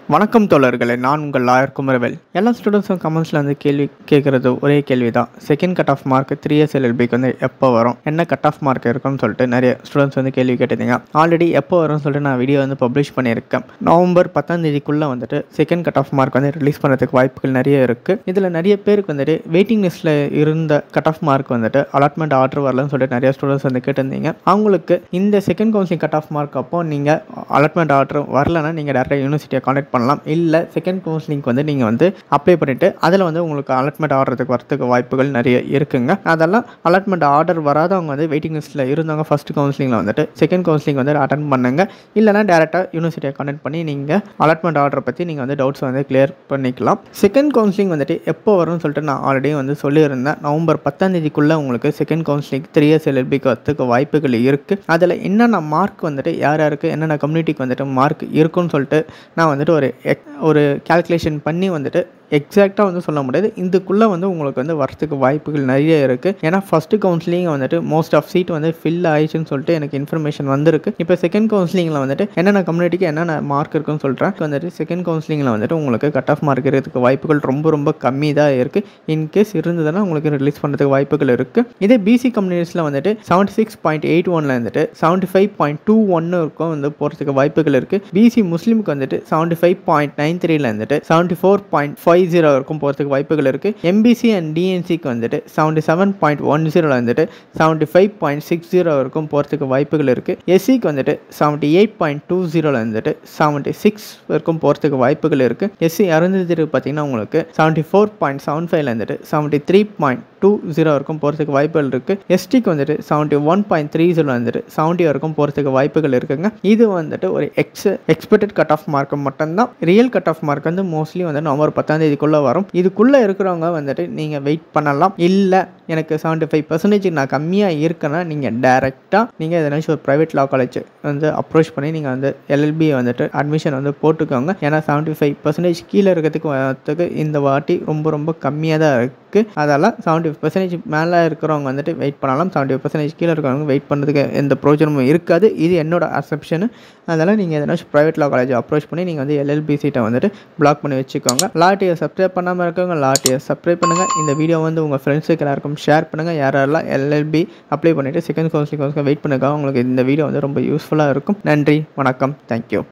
வணக்கம் தோழர்களே நான் உங்கள் லாயர் குமரவேல் எல்லா ஸ்டூடெண்ட்ஸும் கமெண்ட்ஸில் வந்து கேள்வி கேட்குறது ஒரே கேள்வி தான் second cut off mark three years எல்எல்பிக்கு வந்து எப்போ வரும் என்ன கட் ஆஃப் மார்க் இருக்கும்னு சொல்லிட்டு நிறைய ஸ்டூடெண்ட்ஸ் வந்து கேள்வி கேட்டிருந்தீங்க ஆல்ரெடி எப்போ வரும்னு சொல்லிட்டு நான் வீடியோ வந்து பப்ளிஷ் பண்ணியிருக்கேன் நவம்பர் பத்தாம் தேதிக்குள்ளே வந்துட்டு செகண்ட் கட் ஆஃப் மார்க் வந்து ரிலீஸ் பண்ணுறதுக்கு வாய்ப்புகள் நிறைய இருக்குது இதில் நிறைய பேருக்கு வந்துட்டு வெயிட்டிங் லிஸ்ட்டில் இருந்த கட் ஆஃப் மார்க் வந்துட்டு அலாட்மெண்ட் ஆர்டர் வரலன்னு சொல்லிட்டு நிறைய ஸ்டூடெண்ட்ஸ் வந்து கேட்டிருந்தீங்க அவங்களுக்கு இந்த second counselling cut off mark அப்போ நீங்கள் அலாட்மெண்ட் ஆர்டர் வரலன்னா நீங்கள் டேரெக்டாக யூனிவர்சிட்டியை கான்டாக்ட் பண்ணலாம் இல்லை செகண்ட் கவுன்சிலிங்க்கு வந்து நீங்கள் வந்து அப்ளை பண்ணிவிட்டு அதில் வந்து உங்களுக்கு அலாட்மெண்ட் ஆடுறதுக்கு வரதுக்கு வாய்ப்புகள் நிறைய இருக்குங்க அதெல்லாம் அலாட்மெண்ட் ஆர்டர் வராதவங்க வந்து வெயிட்டிங் லிஸ்ட்டில் இருந்தவங்க ஃபஸ்ட் கவுன்சிலிங்கில் வந்துட்டு செகண்ட் கவுன்சிலிங் வந்து அட்டன் பண்ணுங்க இல்லைனா டேரெக்டாக யூனிவர்சிட்டியை கான்டாக்ட் பண்ணி நீங்கள் அலாட்மெண்ட் ஆர்டரை பற்றி நீங்கள் வந்து டவுட்ஸ் வந்து கிளியர் பண்ணிக்கலாம் செகண்ட் கவுன்சிலிங் வந்துட்டு எப்போ வரும்னு சொல்லிட்டு நான் ஆல்ரெடி வந்து சொல்லியிருந்தேன் நவம்பர் பத்தாம் தேதிக்குள்ளே உங்களுக்கு செகண்ட் கவுன்சிலிங் த்ரீ இயர்ஸ் எல்எல்பிக்கு வரத்துக்கு வாய்ப்புகள் இருக்குது அதில் என்னென்ன மார்க் வந்துட்டு யார் யாருக்கு என்னென்ன கம்யூனிட்டிக்கு வந்துட்டு மார்க் இருக்குன்னு சொல்லிட்டு நான் வந்துட்டு ஒரு எக்- ஒரு கால்குலேஷன் பண்ணி வந்துட்டு எக்ஸாக்டாக வந்து சொல்ல முடியாது இதுக்குள்ளே வந்து உங்களுக்கு வந்து வரத்துக்கு வாய்ப்புகள் நிறைய இருக்குது ஏன்னா ஃபஸ்ட்டு கவுன்சிலிங் வந்துட்டு மோஸ்ட் ஆஃப் சீட் வந்து ஃபில் ஆயிடுச்சுன்னு சொல்லிட்டு எனக்கு இன்ஃபர்மேஷன் வந்திருக்கு இப்போ செகண்ட் கவுன்சிலிங்கில் வந்துட்டு என்னென்ன கம்யூனிட்டிக்கு என்னென்ன மார்க் இருக்குன்னு சொல்கிறேன் வந்துட்டு செகண்ட் கவுன்சிலிங்கில் வந்துட்டு உங்களுக்கு கட் ஆஃப் மார்க் இருக்கிறதுக்கு வாய்ப்புகள் ரொம்ப ரொம்ப கம்மி தான் இருக்குது இன்கேஸ் இருந்ததுன்னா உங்களுக்கு ரிலீஸ் பண்ணுறதுக்கு வாய்ப்புகள் இருக்குது இதே பிசி கம்யூனிட்டிஸில் வந்துட்டு செவன்ட்டி சிக்ஸ் பாயிண்ட் எயிட் ஒனில் வந்துட்டு செவன்ட்டி ஃபைவ் பாயிண்ட் டூ ஒன்று இருக்கும் வந்து போகிறதுக்கு வாய்ப்புகள் இருக்குது பிசி முஸ்லீமுக்கு வந்துட்டு செவன்ட்டி ஃபைவ் பாயிண்ட் நைன் த்ரீல வந்துட்டு seventy four point five zero வரைக்கும் போகிறதுக்கு வாய்ப்புகள் இருக்குது எம்பிசி அண்ட் டிஎன்சிக்கு வந்துட்டு செவன்ட்டி செவன் பாயிண்ட் ஒன் ஜீரோவில் வந்துட்டு seventy five point six zero வரைக்கும் போகிறதுக்கு வாய்ப்புகள் இருக்குது எஸ்சிக்கு வந்துட்டு செவன்ட்டி எயிட் பாயிண்ட் டூ ஜீரோவில் வந்துட்டு செவன்ட்டி சிக்ஸ் வரைக்கும் போகிறதுக்கு வாய்ப்புகள் இருக்குது எஸ்சி அருந்ததிரி பார்த்தீங்கன்னா உங்களுக்கு செவன்ட்டி ஃபோர் பாயிண்ட் செவன் ஃபைவ்ல வந்துட்டு seventy three point two zero வரைக்கும் போகிறதுக்கு வாய்ப்புகள் இருக்குது எஸ்டிக்கு வந்துட்டு seventy one point three zero வந்துட்டு செவன்ட்டி வரைக்கும் போகிறதுக்கு வாய்ப்புகள் இருக்குங்க இது வந்துட்டு ஒரு ex expected cut off mark மட்டும்தான் ரியல் கட் ஆஃப் மார்க் வந்து மோஸ்ட்லி வந்து நவம்பர் பத்தாம் தேதிக்குள்ளே வரும் இதுக்குள்ளே இருக்கிறவங்க வந்துட்டு நீங்கள் வெயிட் பண்ணலாம் இல்லை எனக்கு செவன்ட்டி ஃபைவ் பர்சன்டேஜ் நான் கம்மியாக இருக்கேன்னா நீங்கள் டேரெக்டாக நீங்கள் எதனாச்சும் ஒரு ப்ரைவேட் லா காலேஜ் வந்து அப்ரோச் பண்ணி நீங்கள் வந்து எல்எல்பி வந்துட்டு அட்மிஷன் வந்து போட்டுக்கோங்க ஏன்னா செவன்ட்டி ஃபைவ் பர்சன்டேஜ் கீழே இருக்கிறதுக்கு வரத்துக்கு இந்த வாட்டி ரொம்ப ரொம்ப கம்மியாக தான் இருக்குது அதெல்லாம் செவன்ட்டி ஃபைவ் பர்சன்டேஜ் மேலே இருக்கிறவங்க வந்துட்டு வெயிட் பண்ணலாம் செவன்ட்டி ஃபைவ் பர்சன்டேஜ் கீழே இருக்கிறவங்க வெயிட் பண்ணுறதுக்கு எந்த பிரோஜனமும் இருக்காது இது என்னோட அசப்ஷனு அதனால் நீங்கள் எதனாச்சும் ப்ரைவேட் லா காலேஜ் அப்ரோச் பண்ணி நீங்கள் வந்து எல்எல்பி சீட்டை வந்துட்டு பிளாக் பண்ணி வச்சுக்கோங்க லாட்டியை சப்ஸ்கிரைப் பண்ணாமல் இருக்கவங்க லாட்டியை சப்ஸ்கிரைப் பண்ணுங்கள் இந்த வீடியோ வந்து உங்கள் ஃப்ரெண்ட்ஸுக்கு எல்லாருக்கும் ஷேர் பண்ணுங்கள் யாரெல்லாம் எல்எல்பி அப்ளை பண்ணிவிட்டு செகண்ட் கவுன்சிலிங் வெயிட் பண்ணுங்க உங்களுக்கு இந்த வீடியோ வந்து ரொம்ப யூஸ்ஃபுல்லாக இருக்கும் நன்றி வணக்கம் தேங்க்யூ